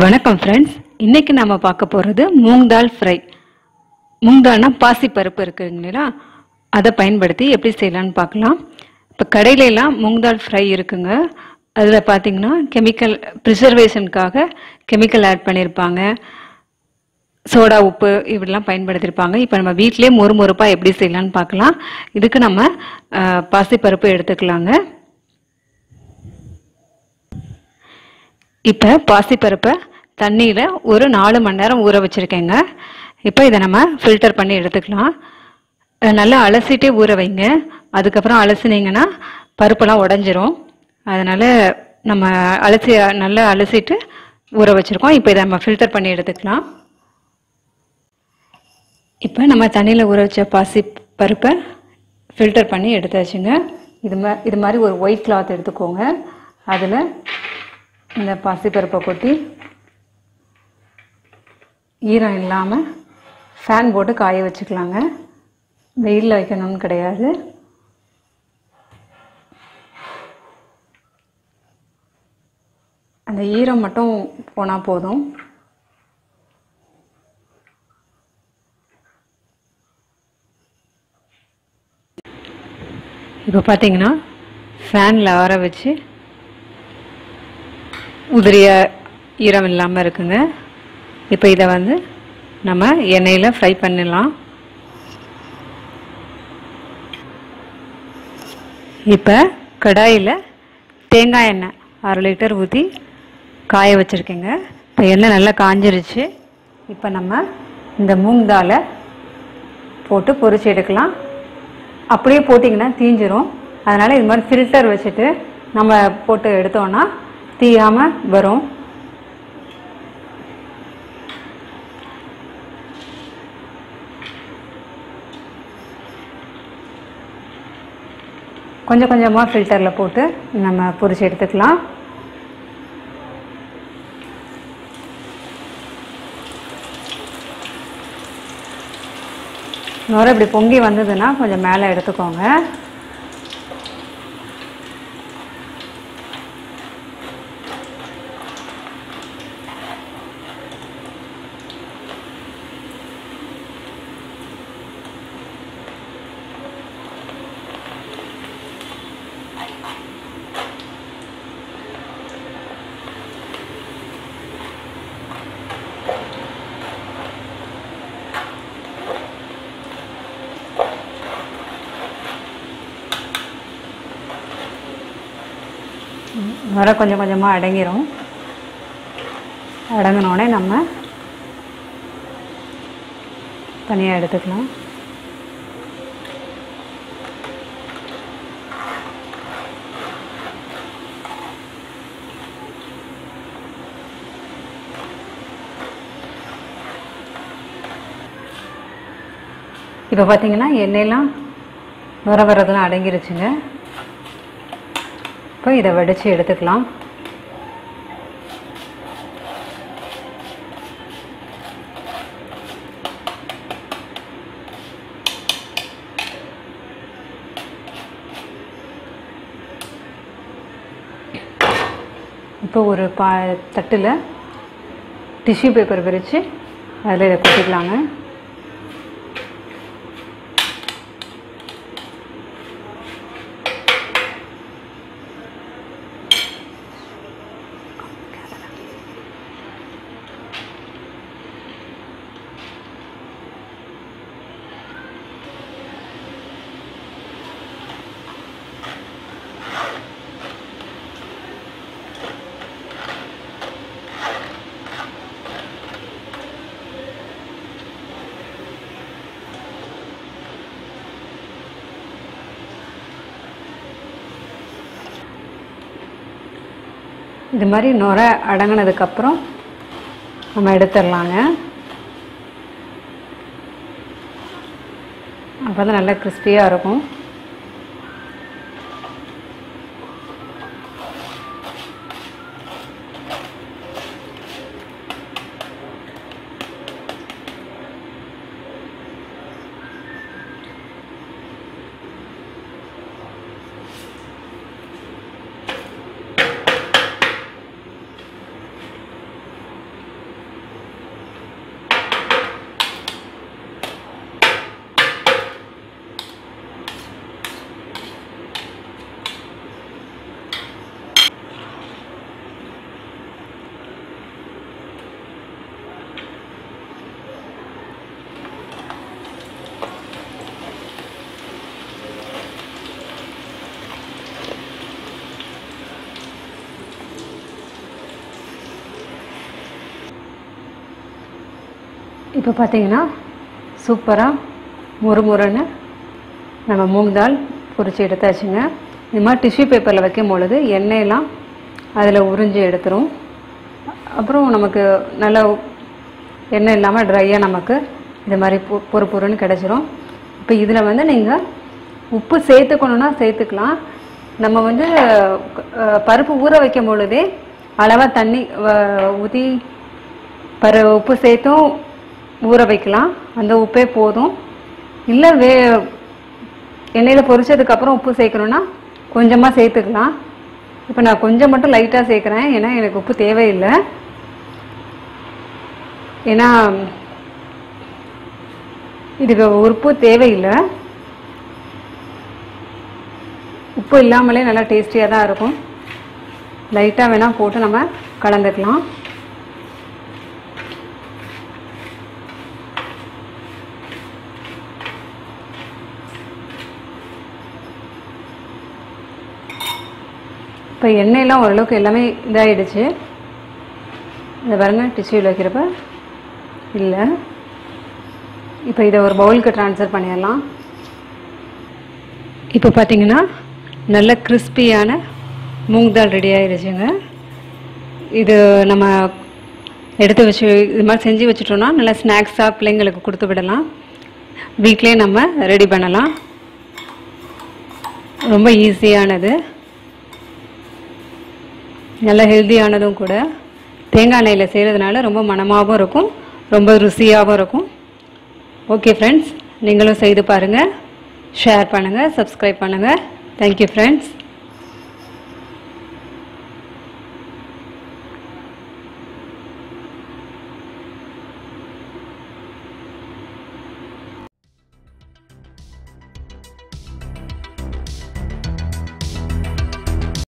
வணக்கம் ஃப்ரெண்ட்ஸ் இன்னைக்கு நம்ம பார்க்க போகிறது மூங் தால் ஃப்ரை மூங் தால்னா பாசிப்பருப்பு இருக்குங்களா அதை பயன்படுத்தி எப்படி செய்யலாம்னு பார்க்கலாம் இப்போ கடையிலலாம் மூங் தால் ஃப்ரை இருக்குங்க அதில் பார்த்தீங்கன்னா கெமிக்கல் ப்ரிசர்வேஷனுக்காக கெமிக்கல் ஆட் பண்ணியிருப்பாங்க சோடா உப்பு இப்படிலாம் பயன்படுத்தியிருப்பாங்க இப்போ நம்ம வீட்டிலே மொறு மொறுப்பாக எப்படி செய்யலாம்னு பார்க்கலாம் இதுக்கு நம்ம அஹ், பாசிப்பருப்பு எடுத்துக்கலாங்க இப்போ பாசிப்பருப்பை தண்ணியில் ஒரு நாலு மணி நேரம் ஊற வச்சுருக்கேங்க இப்போ இதை நம்ம ஃபில்டர் பண்ணி எடுத்துக்கலாம் அஹ் நல்லா அலசிட்டே ஊற வைங்க அதுக்கப்புறம் அலசினீங்கன்னா பருப்பெல்லாம் உடஞ்சிரும் அதனால் நம்ம அலசி நல்லா அலசிட்டு ஊற வச்சுருக்கோம் இப்போ இதை நம்ம ஃபில்டர் பண்ணி எடுத்துக்கலாம் இப்போ நம்ம தண்ணியில் ஊற வச்ச பாசி பருப்பை ஃபில்டர் பண்ணி எடுத்தாச்சுங்க இது மா இது மாதிரி ஒரு ஒயிட் கிளாத் எடுத்துக்கோங்க அதில் இந்த பாசிப்பருப்பை கொட்டி ஈரம் இல்லாமல் ஃபேன் போட்டு காய வச்சுக்கலாங்க வெயிலில் வைக்கணும்னு கிடையாது அந்த ஈரம் மட்டும் போனால் போதும் இப்போ பார்த்தீங்கன்னா ஃபேனில் ஆற வச்சு உதிரிய ஈரம் இல்லாமல் இருக்குங்க இப்போ இதை வந்து நம்ம எண்ணெயில் ஃப்ரை பண்ணிடலாம் இப்போ கடாயில் தேங்காய் எண்ணெய் அரை லிட்டர் ஊற்றி காய வச்சுருக்கேங்க இப்போ எண்ணெய் நல்லா காஞ்சிருச்சு இப்போ நம்ம இந்த மூங் தாலை போட்டு பொரிச்சு எடுக்கலாம் அப்படியே போட்டிங்கன்னா தீஞ்சிரும் அதனால் இது மாதிரி ஃபில்டர் வச்சுட்டு நம்ம போட்டு எடுத்தோன்னா தீயாமல் வரும் கொஞ்சம் கொஞ்சமாக ஃபில்டரில் போட்டு நம்ம பொரிச்சு எடுத்துக்கலாம் நுர இப்படி பொங்கி வந்ததுன்னா கொஞ்சம் மேலே எடுத்துக்கோங்க நுர கொஞ்சம் கொஞ்சமாக அடங்கிரும் அடங்கினோடனே நம்ம தனியாக எடுத்துக்கலாம் இப்போ பார்த்தீங்கன்னா எண்ணெயெல்லாம் நுர வர்றதுலாம் அடங்கிருச்சுங்க இப்போ இதை வடித்து எடுத்துக்கலாம் இப்போ ஒரு பா தட்டில் டிஷ்யூ பேப்பர் விரித்து அதில் இதை கொட்டிக்கலாங்க இது மாதிரி நுர அடங்கினதுக்கப்புறம் நம்ம எடுத்துடலாங்க அப்போ தான் நல்லா கிறிஸ்பியாக இருக்கும் இப்போ பார்த்தீங்கன்னா சூப்பராக முறுமுறுன்னு நம்ம மூங் தால் பொரிச்சு எடுத்தாச்சுங்க இந்த மாதிரி டிஷ்யூ பேப்பரில் வைக்கும் பொழுது எண்ணெயெல்லாம் அதில் உறிஞ்சி எடுத்துரும் அப்புறம் நமக்கு நல்லா எண்ணெய் இல்லாமல் ட்ரையாக நமக்கு இது மாதிரி பொ பொறு பொறுன்னு கிடச்சிரும் இப்போ இதில் வந்து நீங்கள் உப்பு சேர்த்துக்கணுன்னா சேர்த்துக்கலாம் நம்ம வந்து அஹ், பருப்பு ஊற வைக்கும் பொழுதே அளவாக தண்ணி அஹ், ஊற்றி பரு உப்பு சேர்த்தும் ஊற வைக்கலாம் அந்த உப்பே போதும் இல்லை வே எண்ணெயில் பொரிச்சதுக்கப்புறம் உப்பு சேர்க்கணுன்னா கொஞ்சமாக சேர்த்துக்கலாம் இப்போ நான் கொஞ்சம் மட்டும் லைட்டாக சேர்க்குறேன் ஏன்னா எனக்கு உப்பு தேவையில்லை ஏன்னா இதுக்கு உப்பு தேவையில்லை உப்பு இல்லாமலே நல்லா டேஸ்டியாக தான் இருக்கும் லைட்டாக வேணால் போட்டு நம்ம கலந்துக்கலாம் இப்போ எண்ணெயெல்லாம் ஓரளவுக்கு எல்லாமே இதாகிடுச்சு இதை பாருங்க டிஷ்யூவில் வைக்கிறப்ப இல்லை இப்போ இதை ஒரு பவுலுக்கு ட்ரான்ஸ்ஃபர் பண்ணிடலாம் இப்போ பார்த்தீங்கன்னா நல்ல கிறிஸ்பியான மூங் தால் ரெடி ஆயிடுச்சுங்க இது நம்ம எடுத்து வச்சு இது மாதிரி செஞ்சு வச்சுட்டோம்னா நல்லா ஸ்நாக்ஸாக பிள்ளைங்களுக்கு கொடுத்து விடலாம் வீட்லேயே நம்ம ரெடி பண்ணலாம் ரொம்ப ஈஸியானது நல்ல ஹெல்த்தியானதும் கூட தேங்காய் எண்ணெயில் செய்கிறதுனால ரொம்ப மணமாகவும் இருக்கும் ரொம்ப ருசியாகவும் இருக்கும் ஓகே ஃப்ரெண்ட்ஸ் நீங்களும் செய்து பாருங்கள் ஷேர் பண்ணுங்கள் சப்ஸ்கிரைப் பண்ணுங்கள் தேங்க்யூ ஃப்ரெண்ட்ஸ்